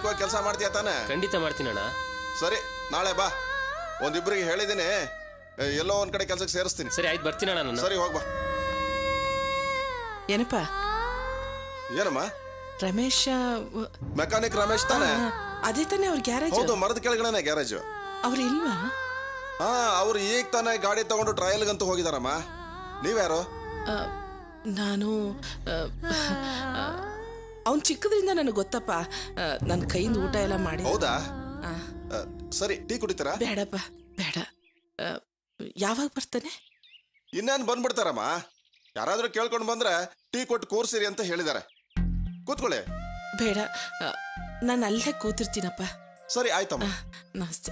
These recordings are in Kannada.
ಪ್ರಾಮಾಣಿಕವಾಗಿ ಕೆಲಸ ಮಾಡ್ತೀಯ ತಾನೆ ಖಂಡಿತ ಮಾಡ್ತೀನಣ್ಣ ಸರಿ ನಾಳೆ ಬಾ ಒಂದಿಬ್ರಿಗೆ ಹೇಳಿದ್ದೀನಿ ಏ, ಎಲ್ಲೋ ಒಂದ್ ಕಡೆ ಕೆಲ್ಸಕ್ಕೆ ಸೇರಿಸ್ತೀನಿ ಸರಿ ಆಯ್ತು ಬರ್ತೀನಣ್ಣ ನಾನು ಸರಿ ಹೋಗ್ಬಾ ಏನಪ್ಪ ಏನಮ್ಮ ರಮೇಶ ವ- ಮೆಕ್ಯಾನಿಕ್ ರಮೇಶ್ ತಾನೆ ಆ, ಅದೇ ತಾನೇ ಅವ್ರ ಗ್ಯಾರೇಜ್ ಹೌದು ಮರದ ಕೆಳಗಡೆ ಗ್ಯಾರೇಜು ಅವ್ರು ಇಲ್ವಾ ಹಾ ಅವ್ರು ಈಗ ತಾನೇ ಗಾಡಿ ತಗೊಂಡು ಟ್ರಯಲ್ಗಂತೂ ಹೋಗಿದಾರಮ್ಮ ನೀವ್ಯಾರು ಆ, ನಾನು ಅವನ್ ಚಿಕ್ಕದ್ರಿಂದ ನನಗೆ ಗೊತ್ತಪ್ಪ ನನ್ನ ಕೈಯಿಂದ ಊಟ ಎಲ್ಲ ಮಾಡಿ ಹೌದಾ ಆ, ಸರಿ ಟೀ ಕುಡಿತೀರಾ ಬೇಡಪ್ಪ ಬೇಡ ಆ, ಯಾವಾಗ ಬರ್ತಾನೆ ಇನ್ನೇನು ಬಂದ್ಬಿಡ್ತಾರಮ್ಮ ಯಾರಾದ್ರೂ ಕೇಳ್ಕೊಂಡು ಬಂದ್ರೆ ಟೀ ಕೊಟ್ಟು ಕೂರ್ಸಿರಿ ಅಂತ ಹೇಳಿದ್ದಾರೆ ಕೂತ್ಕೊಳ್ಳಿ ಬೇಡ ನಾನು ಅಲ್ಲೇ ಕೂತಿರ್ತೀನಪ್ಪ ಸರಿ ಆಯ್ತಮ್ಮ ಆ, ನಮಸ್ತೆ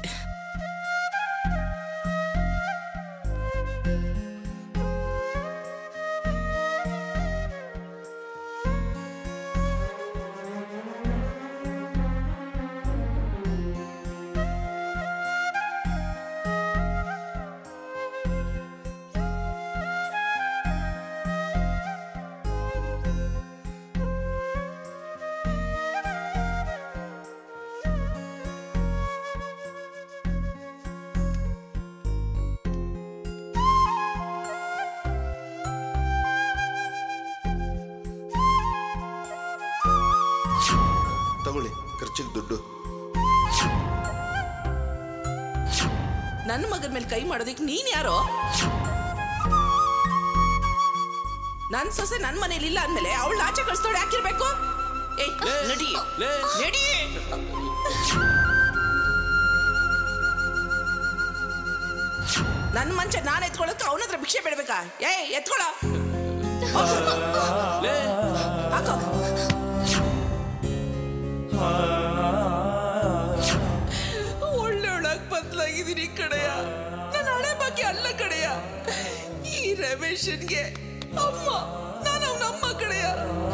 ತಗೊಳ್ಳಿ ಖರ್ಚಿಗೆ ದುಡ್ಡು ನನ್ನ ಮಗನ ಮೇಲೆ ಕೈ ಮಾಡೋದಕ್ಕೆ ನೀನ್ ಯಾರೋ ನನ್ ಸೊಸೆ ನನ್ ಮನೇಲಿ ಇಲ್ಲ ಅಂದ್ಮೇಲೆ ಅವಳು ಆಚೆ ಕಳ್ಸ್ತೋಳು ಯಾಕಿರ್ಬೇಕು ಏಯ್ ನಡಿ ಲೇ ನಡಿ ನನ್ ಮಂಚ ನಾನ್ ಎತ್ಕೊಳಕ್ಕೆ ಅವನ ಹತ್ರ ಭಿಕ್ಷೆ ಬಿಡ್ಬೇಕಾ ಏಯ್ ಎತ್ಕೊಳ ಲೇ ಹಾಕೋ ಒಳ್ಳೆಯವಳಾಗಿ ಬದಲಾಗಿದ್ದೀನಿ ಕಡೆಯ ನನ್ನ ಹಳೆ ಬಗ್ಗೆ ಅಲ್ಲ ಕಡೆಯ ಈ ರಮೇಶನ್ಗೆ ಅಮ್ಮ ನಾನು ಅವನ ಅಮ್ಮ ಕಡೆಯ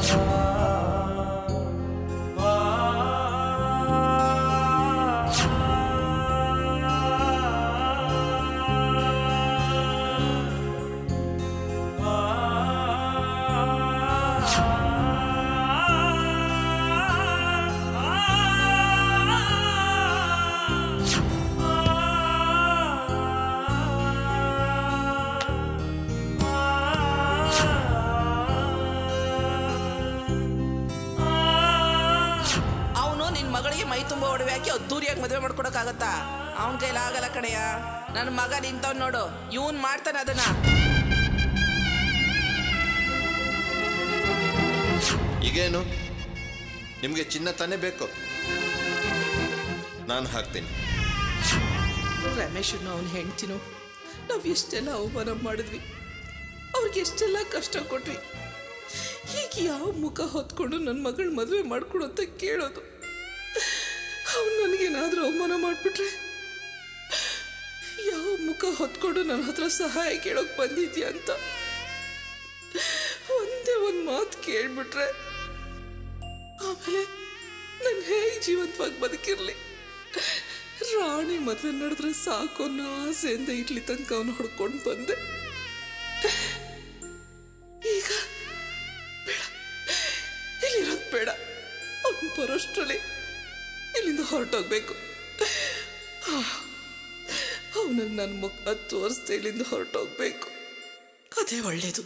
ಅವನು ನಿನ್ ಮಗಳಿಗೆ ಮೈ ತುಂಬ ಒಡವೆ ಹಾಕಿ ಅದ್ದೂರಿಯಾಗಿ ಮದುವೆ ಮಾಡ್ಕೊಡಕ್ಕಾಗತ್ತಾ ಅವನ ಕೈಲಿ ಆಗಲ್ಲ ಕಡೆಯ ನನ್ನ ಮಗ ನಿಂತವ್ ನೋಡು ಇವನ್ ಮಾಡ್ತಾನೆ ಅದನ್ನ ಈಗೇನು ನಿಮಗೆ ಚಿನ್ನ ತಾನೇ ಬೇಕು ನಾನು ಹಾಕ್ತೀನಿ ರಮೇಶನ್ನು ಅವನ ಹೆಂಡ್ತಿನು ನಾವು ಎಷ್ಟೆಲ್ಲ ಅವಮಾನ ಮಾಡಿದ್ವಿ ಅವ್ರಿಗೆ ಎಷ್ಟೆಲ್ಲ ಕಷ್ಟ ಕೊಟ್ವಿ ಈಗ ಯಾವ ಮುಖ ಹೊತ್ಕೊಂಡು ನನ್ನ ಮಗಳ ಮದುವೆ ಮಾಡ್ಕೊಡು ಅಂತ ಕೇಳೋದು ಅವ್ನು ನನಗೇನಾದ್ರೂ ಅವಮಾನ ಮಾಡಿಬಿಟ್ರೆ ಯಾವ ಮುಖ ಹೊತ್ಕೊಂಡು ನನ್ನ ಹತ್ರ ಸಹಾಯ ಕೇಳೋಕೆ ಬಂದಿದ್ಯಾ ಅಂತ ಒಂದೇ ಒಂದು ಮಾತು ಕೇಳ್ಬಿಟ್ರೆ ಆಮೇಲೆ ನಾನು ಹೇಗೆ ಜೀವಂತವಾಗಿ ಬದುಕಿರ್ಲಿ ರಾಣಿ ಮದುವೆ ನಡೆದ್ರೆ ಸಾಕು ಅನ್ನೋ ಆಸೆಯಿಂದ ಇಡ್ಲಿ ತನಕ ಅವನು ಹೊಡ್ಕೊಂಡು ಬಂದೆ ಈಗ ಬೇಡ ಇಲ್ಲಿರೋದು ಬೇಡ ಅವನು ಬರೋಷ್ಟರಲ್ಲಿ ಇಲ್ಲಿಂದ ಹೊರಟೋಗ್ಬೇಕು ಅವನಿಗೆ ನನ್ನ ಮುಖ ತೋರಿಸ್ದೆ ಇಲ್ಲಿಂದ ಹೊರಟೋಗ್ಬೇಕು ಅದೇ ಒಳ್ಳೇದು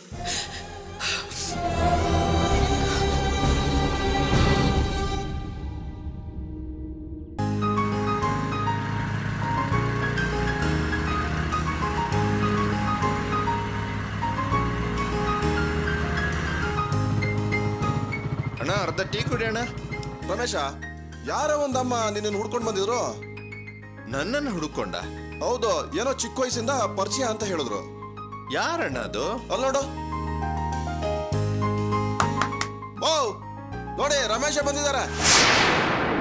ಅಣ್ಣ ಅರ್ಧ ಟೀ ಕುಡಿ ಅಣ್ಣ ರಮೇಶ ಯಾರೋ ಒಂದಮ್ಮ ನಿನ್ನ ಹುಡ್ಕೊಂಡು ಬಂದಿದ್ರು ನನ್ನನ್ನು ಹುಡುಕೊಂಡ ಹೌದು ಏನೋ ಚಿಕ್ಕ ವಯಸ್ಸಿಂದ ಪರಿಚಯ ಅಂತ ಹೇಳಿದ್ರು ಯಾರಣ್ಣ ಅದು ಅಲ್ಲಿ ನೋಡು ಓ ನೋಡಿ ರಮೇಶ ಬಂದಿದ್ದಾರೆ